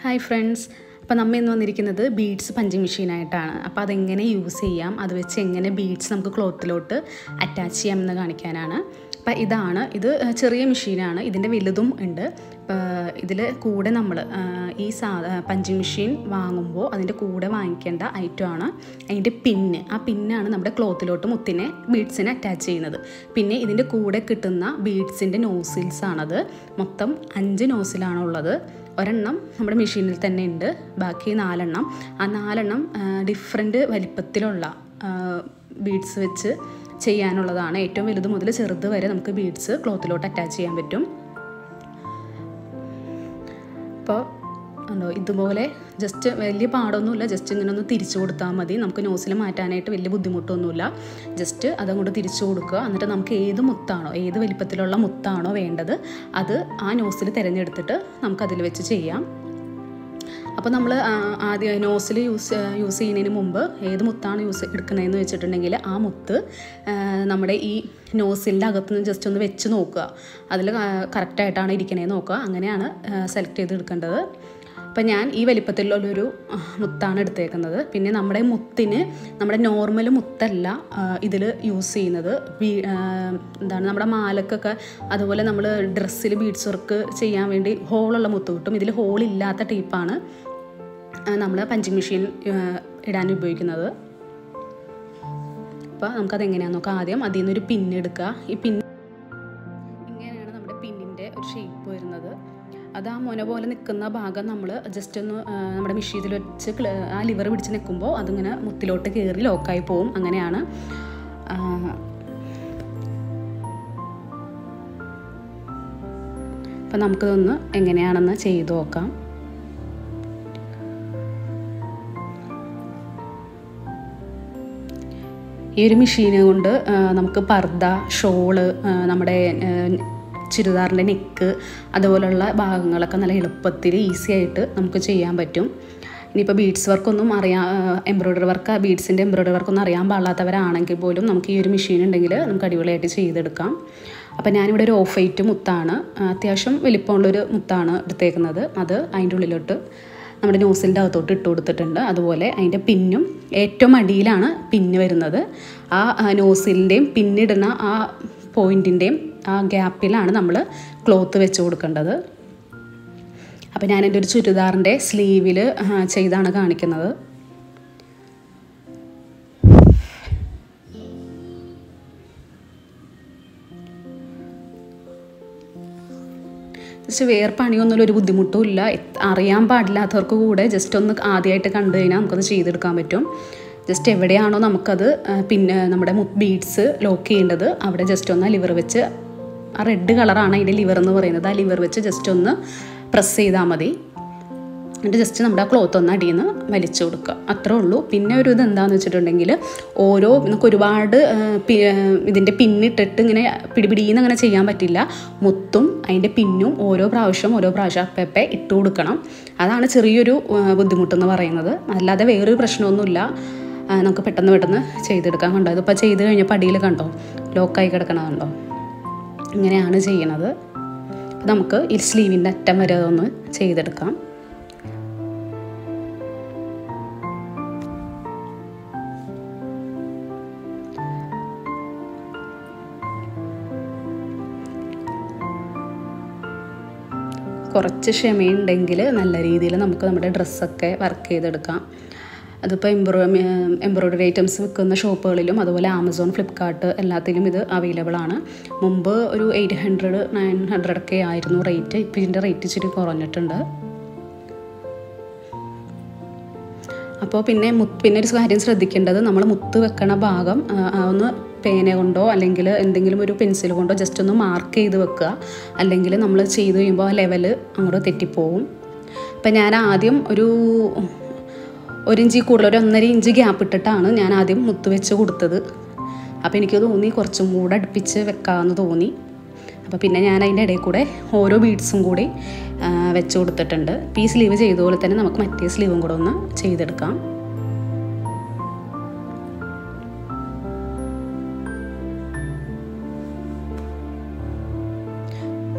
hi friends അപ്പോൾ നമ്മൾ ഇന്ന് വന്നിരിക്കുന്നത് ബീഡ്സ് പഞ്ചിങ് മെഷീനായിട്ടാണ് അപ്പോൾ അതെങ്ങനെ യൂസ് ചെയ്യാം അത് വെച്ച് എങ്ങനെ ബീഡ്സ് നമുക്ക് ക്ലോത്തിലോട്ട് അറ്റാച്ച് ചെയ്യാമെന്ന് കാണിക്കാനാണ് അപ്പോൾ ഇതാണ് ഇത് ചെറിയ മെഷീനാണ് ഇതിൻ്റെ വലുതും ഉണ്ട് ഇതിൽ കൂടെ നമ്മൾ ഈ സാ പഞ്ചിങ് മെഷീൻ വാങ്ങുമ്പോൾ അതിൻ്റെ കൂടെ വാങ്ങിക്കേണ്ട ഐറ്റമാണ് അതിൻ്റെ പിന്ന് ആ പിന്നാണ് നമ്മുടെ ക്ലോത്തിലോട്ട് മുത്തിനെ ബീഡ്സിനെ അറ്റാച്ച് ചെയ്യുന്നത് പിന്നെ ഇതിൻ്റെ കൂടെ കിട്ടുന്ന ബീഡ്സിൻ്റെ നോസിൽസ് ആണത് മൊത്തം അഞ്ച് നോസിലാണുള്ളത് ഒരെണ്ണം നമ്മുടെ മെഷീനിൽ തന്നെ ഉണ്ട് ബാക്കി നാലെണ്ണം ആ നാലെണ്ണം ഡിഫറെൻറ്റ് വലിപ്പത്തിലുള്ള ബീഡ്സ് വെച്ച് ചെയ്യാനുള്ളതാണ് ഏറ്റവും വലുത് മുതൽ ചെറുത് വരെ നമുക്ക് ബീഡ്സ് ക്ലോത്തിലോട്ട് അറ്റാച്ച് ചെയ്യാൻ പറ്റും അപ്പോൾ ഉണ്ടോ ഇതുപോലെ ജസ്റ്റ് വലിയ പാടൊന്നുമില്ല ജസ്റ്റ് ഇങ്ങനെ ഒന്ന് തിരിച്ചു കൊടുത്താൽ മതി നമുക്ക് നോസിൽ മാറ്റാനായിട്ട് വലിയ ബുദ്ധിമുട്ടൊന്നുമില്ല ജസ്റ്റ് അതങ്ങോട്ട് തിരിച്ചു കൊടുക്കുക എന്നിട്ട് നമുക്ക് ഏത് മുത്താണോ ഏത് വലിപ്പത്തിലുള്ള മുത്താണോ വേണ്ടത് അത് ആ നോസിൽ തിരഞ്ഞെടുത്തിട്ട് നമുക്കതിൽ വെച്ച് ചെയ്യാം അപ്പോൾ നമ്മൾ ആദ്യം നോസിൽ യൂസ് യൂസ് ചെയ്യുന്നതിന് മുമ്പ് ഏത് മുത്താണ് യൂസ് എടുക്കുന്നതെന്ന് വെച്ചിട്ടുണ്ടെങ്കിൽ ആ മുത്ത് നമ്മുടെ ഈ നോസിലിൻ്റെ അകത്തുനിന്ന് ജസ്റ്റ് ഒന്ന് വെച്ച് നോക്കുക അതിൽ കറക്റ്റായിട്ടാണ് ഇരിക്കണേന്ന് നോക്കുക അങ്ങനെയാണ് സെലക്ട് ചെയ്ത് എടുക്കേണ്ടത് അപ്പം ഞാൻ ഈ വലിപ്പത്തിലുള്ളൊരു മുത്താണ് എടുത്തേക്കുന്നത് പിന്നെ നമ്മുടെ മുത്തിന് നമ്മുടെ നോർമൽ മുത്തല്ല ഇതിൽ യൂസ് ചെയ്യുന്നത് എന്താണ് നമ്മുടെ മാലക്കൊക്കെ അതുപോലെ നമ്മൾ ഡ്രസ്സിൽ ബീഡ്സ് വർക്ക് ചെയ്യാൻ വേണ്ടി ഹോളുള്ള മുത്ത് കിട്ടും ഇതിൽ ഹോളില്ലാത്ത ടൈപ്പാണ് നമ്മൾ പഞ്ചിങ് മെഷീൻ ഇടാൻ ഉപയോഗിക്കുന്നത് അപ്പോൾ നമുക്കത് എങ്ങനെയാണെന്ന് നോക്കാം ആദ്യം അതിൽ നിന്നൊരു പിന്നെടുക്കുക ഈ പിൻ ഇങ്ങനെയാണ് നമ്മുടെ പിന്നിൻ്റെ ഒരു ഷേപ്പ് വരുന്നത് അത് ആ മുന പോലെ നിൽക്കുന്ന ഭാഗം നമ്മൾ ജസ്റ്റ് ഒന്ന് നമ്മുടെ മെഷീനിൽ വെച്ച് ആ ലിവർ പിടിച്ച് നിൽക്കുമ്പോൾ അതിങ്ങനെ മുത്തിലോട്ട് കയറി ലോക്കായി പോവും അങ്ങനെയാണ് അപ്പം നമുക്കിതൊന്ന് എങ്ങനെയാണെന്ന് ചെയ്തു നോക്കാം ഈ ഒരു മെഷീന് കൊണ്ട് നമുക്ക് പർദ്ദ ഷോള് നമ്മുടെ ചുരിദാറിൻ്റെ നെക്ക് അതുപോലുള്ള ഭാഗങ്ങളൊക്കെ നല്ല എളുപ്പത്തിൽ ഈസി ആയിട്ട് നമുക്ക് ചെയ്യാൻ പറ്റും ഇനിയിപ്പോൾ ബീഡ്സ് വർക്കൊന്നും അറിയാൻ എംബ്രോയ്ഡറി വർക്ക് ബീഡ്സിൻ്റെ എംബ്രോയ്ഡറി വർക്കൊന്നും അറിയാൻ പാടില്ലാത്തവരാണെങ്കിൽ പോലും നമുക്ക് ഈ ഒരു മെഷീൻ ഉണ്ടെങ്കിൽ നമുക്ക് അടിപൊളിയായിട്ട് ചെയ്തെടുക്കാം അപ്പോൾ ഞാനിവിടെ ഒരു ഓഫ് വൈറ്റ് മുത്താണ് അത്യാവശ്യം വലിപ്പമുള്ളൊരു മുത്താണ് എടുത്തേക്കുന്നത് അത് അതിൻ്റെ ഉള്ളിലോട്ട് നമ്മുടെ നോസിൻ്റെ അകത്തോട്ട് ഇട്ട് കൊടുത്തിട്ടുണ്ട് അതുപോലെ അതിൻ്റെ പിന്നും ഏറ്റവും അടിയിലാണ് പിന്ന് വരുന്നത് ആ നോസിലിൻ്റെയും പിന്നിടുന്ന ആ പോയിൻറ്റിൻ്റെയും ആ ഗ്യാപ്പിലാണ് നമ്മൾ ക്ലോത്ത് വെച്ച് കൊടുക്കേണ്ടത് അപ്പോൾ ഞാൻ എൻ്റെ ഒരു ചുരിദാറിൻ്റെ സ്ലീവിൽ ചെയ്താണ് കാണിക്കുന്നത് ജസ്റ്റ് വേറെ പണിയൊന്നുമില്ല ഒരു ബുദ്ധിമുട്ടും ഇല്ല അറിയാൻ പാടില്ലാത്തവർക്ക് കൂടെ ജസ്റ്റ് ഒന്ന് ആദ്യമായിട്ട് കണ്ടു കഴിഞ്ഞാൽ നമുക്കത് ചെയ്തെടുക്കാൻ പറ്റും ജസ്റ്റ് എവിടെയാണോ നമുക്കത് പിന്നെ നമ്മുടെ ബീഡ്സ് ലോക്ക് ചെയ്യേണ്ടത് അവിടെ ജസ്റ്റ് ഒന്ന് ലിവർ വെച്ച് ആ റെഡ് കളറാണ് അതിൻ്റെ ലിവർ എന്ന് പറയുന്നത് ആ ലിവർ വെച്ച് ജസ്റ്റ് ഒന്ന് പ്രസ് ചെയ്താൽ മതി എന്നിട്ട് ജസ്റ്റ് നമ്മുടെ ആ ക്ലോത്ത് ഒന്ന് അടിയിൽ നിന്ന് വലിച്ചു കൊടുക്കുക അത്രേ ഉള്ളൂ പിന്നെ ഒരു ഇത് എന്താണെന്ന് വെച്ചിട്ടുണ്ടെങ്കിൽ ഓരോ നമുക്ക് ഒരുപാട് ഇതിൻ്റെ പിന്നിട്ടിട്ട് ഇങ്ങനെ പിടിപിടിയെന്ന് അങ്ങനെ ചെയ്യാൻ പറ്റില്ല മുത്തും അതിൻ്റെ പിന്നും ഓരോ പ്രാവശ്യം ഓരോ പ്രാവശ്യം അപ്പപ്പെ ഇട്ട് കൊടുക്കണം അതാണ് ചെറിയൊരു ബുദ്ധിമുട്ടെന്ന് പറയുന്നത് അല്ലാതെ വേറൊരു പ്രശ്നമൊന്നുമില്ല നമുക്ക് പെട്ടെന്ന് പെട്ടെന്ന് ചെയ്തെടുക്കാൻ കണ്ടോ ഇതിപ്പോൾ ചെയ്ത് കഴിഞ്ഞപ്പോൾ അടിയിൽ കണ്ടോ ലോക്കായി കിടക്കണതുണ്ടോ ഇങ്ങനെയാണ് ചെയ്യണത് അപ്പോൾ നമുക്ക് ഈ സ്ലീവിൻ്റെ അറ്റം വരെ അതൊന്ന് ചെയ്തെടുക്കാം കുറച്ച് ക്ഷമയുണ്ടെങ്കിൽ നല്ല രീതിയിൽ നമുക്ക് നമ്മുടെ ഡ്രസ്സൊക്കെ വർക്ക് ചെയ്തെടുക്കാം അതിപ്പോൾ എംബ്രോ എംബ്രോയ്ഡറി ഐറ്റംസ് വിൽക്കുന്ന ഷോപ്പുകളിലും അതുപോലെ ആമസോൺ ഫ്ലിപ്കാർട്ട് എല്ലാത്തിലും ഇത് അവൈലബിൾ ആണ് മുമ്പ് ഒരു എയ്റ്റ് ഹൺഡ്രഡ് നയൻ ഹൺഡ്രഡ് ഒക്കെ ആയിരുന്നു റേറ്റ് ഇപ്പോൾ ഇതിൻ്റെ റേറ്റ് ഇച്ചിരി കുറഞ്ഞിട്ടുണ്ട് അപ്പോൾ പിന്നെ മുത്ത് പിന്നെ ഒരു കാര്യം ശ്രദ്ധിക്കേണ്ടത് നമ്മൾ മുത്ത് വെക്കണ ഭാഗം ഒന്ന് പേന കൊണ്ടോ അല്ലെങ്കിൽ എന്തെങ്കിലും ഒരു പെൻസിൽ കൊണ്ടോ ജസ്റ്റ് ഒന്ന് മാർക്ക് ചെയ്ത് വെക്കുക അല്ലെങ്കിൽ നമ്മൾ ചെയ്ത് കഴിയുമ്പോൾ ആ ലെവൽ അങ്ങോട്ട് തെറ്റിപ്പോവും അപ്പം ഞാൻ ആദ്യം ഒരു ഒരു ഇഞ്ച് കൂടുതൽ ഒരു ഒന്നര ഇഞ്ച് ഗ്യാപ്പ് ഇട്ടിട്ടാണ് ഞാൻ ആദ്യം മുത്ത് വെച്ച് കൊടുത്തത് അപ്പോൾ എനിക്ക് തോന്നി കുറച്ചും കൂടെ അടുപ്പിച്ച് വെക്കാമെന്ന് തോന്നി അപ്പോൾ പിന്നെ ഞാൻ അതിൻ്റെ ഇടയിൽ കൂടെ ഓരോ ബീഡ്സും കൂടി വെച്ച് കൊടുത്തിട്ടുണ്ട് ഇപ്പോൾ ഈ സ്ലീവ് ചെയ്ത പോലെ തന്നെ നമുക്ക് മറ്റേ സ്ലീവും കൂടെ ഒന്ന് ചെയ്തെടുക്കാം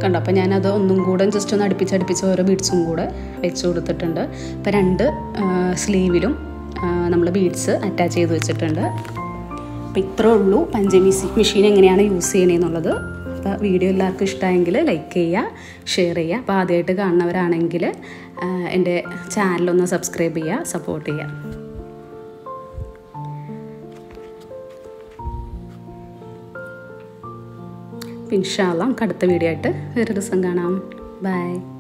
കണ്ടോ അപ്പോൾ ഞാനത് ഒന്നും കൂടെ ജസ്റ്റ് ഒന്ന് അടുപ്പിച്ച് അടുപ്പിച്ച് ഓരോ ബീഡ്സും കൂടെ വെച്ച് കൊടുത്തിട്ടുണ്ട് അപ്പോൾ രണ്ട് സ്ലീവിലും നമ്മൾ ബീഡ്സ് അറ്റാച്ച് ചെയ്ത് വെച്ചിട്ടുണ്ട് അപ്പോൾ ഇത്രേ ഉള്ളൂ പഞ്ചമി മെഷീൻ എങ്ങനെയാണ് യൂസ് ചെയ്യണേന്നുള്ളത് അപ്പോൾ വീഡിയോ എല്ലാവർക്കും ഇഷ്ടമായെങ്കിൽ ലൈക്ക് ചെയ്യുക ഷെയർ ചെയ്യുക അപ്പോൾ ആദ്യമായിട്ട് കാണുന്നവരാണെങ്കിൽ എൻ്റെ ചാനലൊന്ന് സബ്സ്ക്രൈബ് ചെയ്യുക സപ്പോർട്ട് ചെയ്യുക ഇൻഷാല്ലാം നമുക്ക് അടുത്ത വീഡിയോ ആയിട്ട് വേറെ ദിവസം കാണാം ബൈ